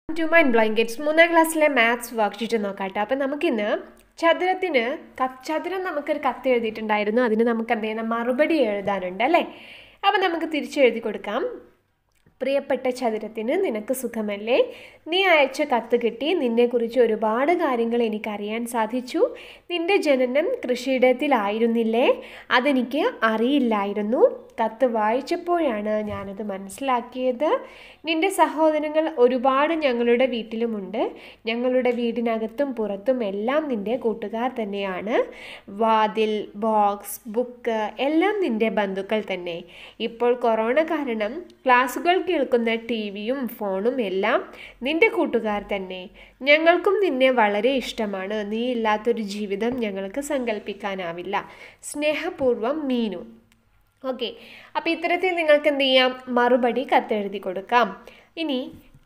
to mind blankets മൂന്നാം ക്ലാസ്സിലെ maths worksheet നോക്കാട്ടെ അപ്പം നമുക്കിന്ന് ചതുരത്തിന് ക ചതുരം നമുക്കൊരു കത്ത് എഴുതിയിട്ടുണ്ടായിരുന്നു അതിന് നമുക്ക് എന്ത് ചെയ്യണം മറുപടി എഴുതാനുണ്ട് അല്ലേ അപ്പം നമുക്ക് തിരിച്ചെഴുതി കൊടുക്കാം പ്രിയപ്പെട്ട ചതുരത്തിന് നിനക്ക് സുഖമല്ലേ നീ അയച്ച കത്ത് കിട്ടി നിന്നെക്കുറിച്ച് ഒരുപാട് കാര്യങ്ങൾ എനിക്കറിയാൻ സാധിച്ചു നിന്റെ ജനനം കൃഷിയിടത്തിലായിരുന്നില്ലേ അതെനിക്ക് അറിയില്ലായിരുന്നു കത്ത് വായിച്ചപ്പോഴാണ് ഞാനത് മനസ്സിലാക്കിയത് നിന്റെ സഹോദരങ്ങൾ ഒരുപാട് ഞങ്ങളുടെ വീട്ടിലുമുണ്ട് ഞങ്ങളുടെ വീടിനകത്തും പുറത്തും എല്ലാം നിന്റെ കൂട്ടുകാർ തന്നെയാണ് വാതിൽ ബോക്സ് ബുക്ക് എല്ലാം നിന്റെ ബന്ധുക്കൾ തന്നെ ഇപ്പോൾ കൊറോണ കാരണം ക്ലാസ്സുകൾ കേൾക്കുന്ന ടി വിയും ഫോണും എല്ലാം നിന്റെ കൂട്ടുകാർ തന്നെ ഞങ്ങൾക്കും നിന്നെ വളരെ ഇഷ്ടമാണ് നീ ഇല്ലാത്തൊരു ജീവിതം ഞങ്ങൾക്ക് സങ്കല്പിക്കാനാവില്ല സ്നേഹപൂർവ്വം മീനു ഓക്കെ അപ്പോൾ ഇത്തരത്തിൽ നിങ്ങൾക്ക് എന്ത് ചെയ്യാം മറുപടി കത്തെഴുതി കൊടുക്കാം ഇനി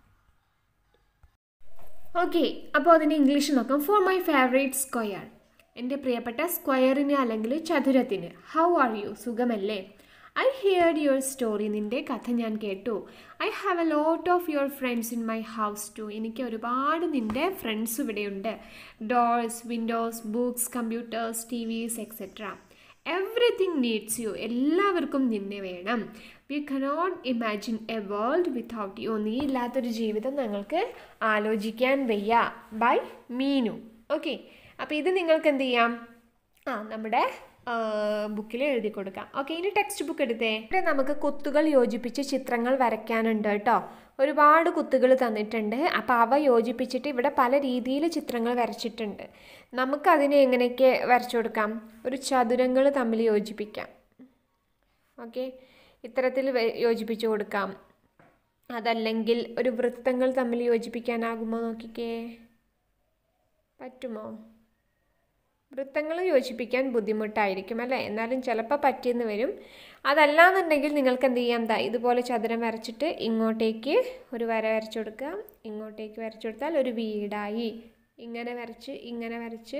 ഓക്കെ അപ്പോൾ അതിന് ഇംഗ്ലീഷ് നോക്കാം ഫോർ മൈ ഫേവറേറ്റ് സ്ക്വയർ എൻ്റെ പ്രിയപ്പെട്ട സ്ക്വയറിന് അല്ലെങ്കിൽ ചതുരത്തിന് ഹൗ ആർ യു സുഖമല്ലേ ഐ ഹിയർഡ് യുവർ സ്റ്റോറി നിൻ്റെ കഥ ഞാൻ കേട്ടു I have a lot of your friends in my house too എനിക്ക് ഒരുപാട് നിൻ്റെ ഫ്രണ്ട്സ് ഇവിടെയുണ്ട് doors windows books computers TVs etcetera everything needs you എല്ലാവർക്കും നിന്നെ വേണം we cannot imagine a world without you നീ ഇല്ലാത്തൊരു ജീവിതം ഞങ്ങൾക്ക് ആലോചിക്കാൻ വയ്യ ബൈ മീനു ഓക്കെ അപ്പോൾ ഇത് നിങ്ങൾക്ക് എന്ത് ചെയ്യാം ആ നമ്മുടെ ബുക്കിൽ എഴുതി കൊടുക്കാം ഓക്കെ ഇനി ടെക്സ്റ്റ് ബുക്ക് എടുത്തേ ഇവിടെ നമുക്ക് കുത്തുകൾ യോജിപ്പിച്ച് ചിത്രങ്ങൾ വരയ്ക്കാനുണ്ട് കേട്ടോ ഒരുപാട് കുത്തുകൾ തന്നിട്ടുണ്ട് അപ്പോൾ അവ യോജിപ്പിച്ചിട്ട് ഇവിടെ പല രീതിയിൽ ചിത്രങ്ങൾ വരച്ചിട്ടുണ്ട് നമുക്കതിനെ എങ്ങനെയൊക്കെ വരച്ചു കൊടുക്കാം ഒരു ചതുരങ്ങൾ തമ്മിൽ യോജിപ്പിക്കാം ഓക്കെ ഇത്തരത്തിൽ യോജിപ്പിച്ച് കൊടുക്കാം അതല്ലെങ്കിൽ ഒരു വൃത്തങ്ങൾ തമ്മിൽ യോജിപ്പിക്കാനാകുമോ നോക്കിക്കേ പറ്റുമോ വൃത്തങ്ങൾ യോജിപ്പിക്കാൻ ബുദ്ധിമുട്ടായിരിക്കും അല്ലേ എന്നാലും ചിലപ്പോൾ പറ്റിയെന്ന് വരും അതല്ലാന്നുണ്ടെങ്കിൽ നിങ്ങൾക്ക് എന്ത് ചെയ്യാം ദാ ഇതുപോലെ ചതുരം വരച്ചിട്ട് ഇങ്ങോട്ടേക്ക് ഒരു വര വരച്ചു കൊടുക്കുക ഇങ്ങോട്ടേക്ക് വരച്ചു കൊടുത്താൽ ഒരു വീടായി ഇങ്ങനെ വരച്ച് ഇങ്ങനെ വരച്ച്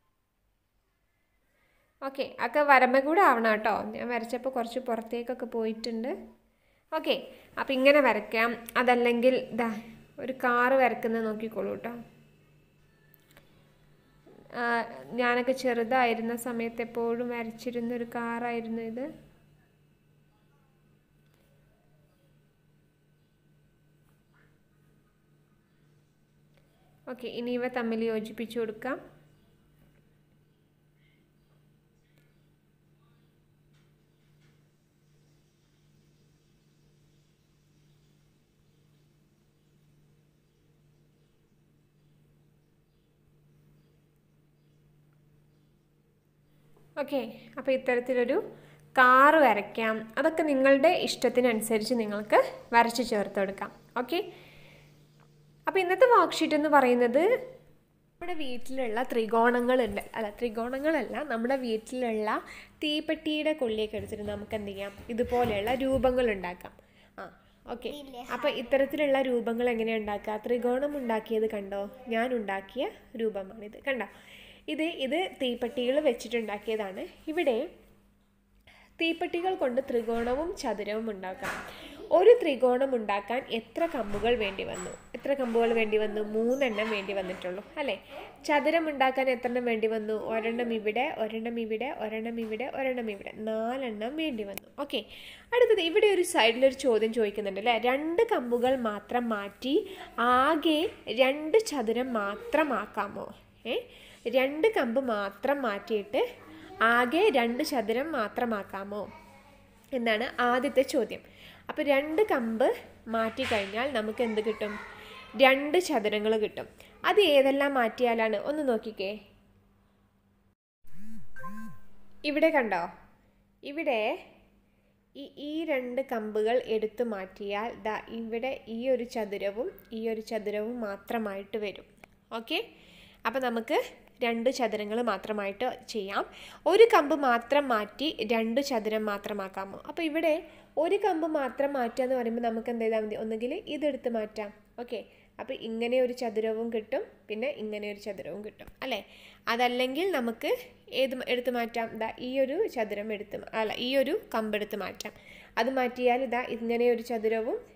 ഓക്കെ ഒക്കെ വരമ്പ കൂടെ ആവണം കേട്ടോ ഞാൻ വരച്ചപ്പോൾ കുറച്ച് പുറത്തേക്കൊക്കെ പോയിട്ടുണ്ട് ഓക്കെ അപ്പോൾ ഇങ്ങനെ വരയ്ക്കാം അതല്ലെങ്കിൽ ദാ ഒരു കാറ് വരക്കുന്നത് നോക്കിക്കോളൂ കേട്ടോ ഞാനൊക്കെ ചെറുതായിരുന്ന സമയത്ത് എപ്പോഴും വരച്ചിരുന്ന ഒരു കാറായിരുന്നു ഇത് ഓക്കെ ഇനി ഇവ തമ്മിൽ യോജിപ്പിച്ചു കൊടുക്കാം ഓക്കെ അപ്പോൾ ഇത്തരത്തിലൊരു കാറ് വരയ്ക്കാം അതൊക്കെ നിങ്ങളുടെ ഇഷ്ടത്തിനനുസരിച്ച് നിങ്ങൾക്ക് വരച്ച് ചേർത്ത് കൊടുക്കാം ഓക്കെ അപ്പോൾ ഇന്നത്തെ വർക്ക്ഷീറ്റ് എന്ന് പറയുന്നത് നമ്മുടെ വീട്ടിലുള്ള ത്രികോണങ്ങളുണ്ട് അല്ല ത്രികോണങ്ങളല്ല നമ്മുടെ വീട്ടിലുള്ള തീപ്പെട്ടിയുടെ കൊള്ളിയൊക്കെ എടുത്തിട്ട് നമുക്ക് എന്ത് ചെയ്യാം ഇതുപോലെയുള്ള രൂപങ്ങൾ ഉണ്ടാക്കാം ആ ഓക്കെ അപ്പോൾ ഇത്തരത്തിലുള്ള രൂപങ്ങൾ എങ്ങനെ ഉണ്ടാക്കുക ത്രികോണം ഉണ്ടാക്കിയത് കണ്ടോ ഞാൻ ഉണ്ടാക്കിയ രൂപമാണിത് കണ്ടോ ഇത് ഇത് തീപ്പെട്ടികൾ വെച്ചിട്ടുണ്ടാക്കിയതാണ് ഇവിടെ തീപ്പെട്ടികൾ കൊണ്ട് ത്രികോണവും ചതുരവും ഉണ്ടാക്കാം ഒരു ത്രികോണം ഉണ്ടാക്കാൻ എത്ര കമ്പുകൾ വേണ്ടി വന്നു എത്ര കമ്പുകൾ വേണ്ടി വന്നു മൂന്നെണ്ണം വേണ്ടി വന്നിട്ടുള്ളൂ അല്ലേ ചതുരം ഉണ്ടാക്കാൻ എത്ര എണ്ണം വേണ്ടി വന്നു ഒരെണ്ണം ഇവിടെ ഒരെണ്ണം ഇവിടെ ഒരെണ്ണം ഇവിടെ ഒരെണ്ണം ഇവിടെ നാലെണ്ണം വേണ്ടി വന്നു ഓക്കെ അടുത്തത് ഇവിടെ ഒരു സൈഡിലൊരു ചോദ്യം ചോദിക്കുന്നുണ്ട് അല്ലേ രണ്ട് കമ്പുകൾ മാത്രം മാറ്റി ആകെ രണ്ട് ചതുരം മാത്രമാക്കാമോ ഏ രണ്ട് കമ്പ് മാത്രം മാറ്റിയിട്ട് ആകെ രണ്ട് ചതുരം മാത്രമാക്കാമോ എന്നാണ് ആദ്യത്തെ ചോദ്യം അപ്പോൾ രണ്ട് കമ്പ് മാറ്റി കഴിഞ്ഞാൽ നമുക്ക് എന്ത് കിട്ടും രണ്ട് ചതുരങ്ങൾ കിട്ടും അത് ഏതെല്ലാം മാറ്റിയാലാണ് ഒന്ന് നോക്കിക്കേ ഇവിടെ കണ്ടോ ഇവിടെ ഈ ഈ രണ്ട് കമ്പുകൾ എടുത്തു മാറ്റിയാൽ ദാ ഇവിടെ ഈ ഒരു ചതുരവും ഈ ഒരു ചതുരവും മാത്രമായിട്ട് വരും ഓക്കെ അപ്പോൾ നമുക്ക് രണ്ട് ചതുരങ്ങൾ മാത്രമായിട്ട് ചെയ്യാം ഒരു കമ്പ് മാത്രം മാറ്റി രണ്ട് ചതുരം മാത്രമാക്കാമോ അപ്പോൾ ഇവിടെ ഒരു കമ്പ് മാത്രം മാറ്റുക എന്ന് പറയുമ്പോൾ നമുക്ക് എന്ത് ചെയ്താൽ മതി ഒന്നുകിൽ ഇതെടുത്ത് മാറ്റാം ഓക്കെ അപ്പോൾ ഇങ്ങനെ ഒരു ചതുരവും കിട്ടും പിന്നെ ഇങ്ങനെ ഒരു ചതുരവും കിട്ടും അല്ലേ അതല്ലെങ്കിൽ നമുക്ക് ഏത് എടുത്ത് മാറ്റാം ഇതാ ഈ ഒരു ചതുരം എടുത്ത് അല്ല ഈ ഒരു കമ്പ് എടുത്ത് മാറ്റാം അത് മാറ്റിയാൽ ഇതാ ഇങ്ങനെ ഒരു ചതുരവും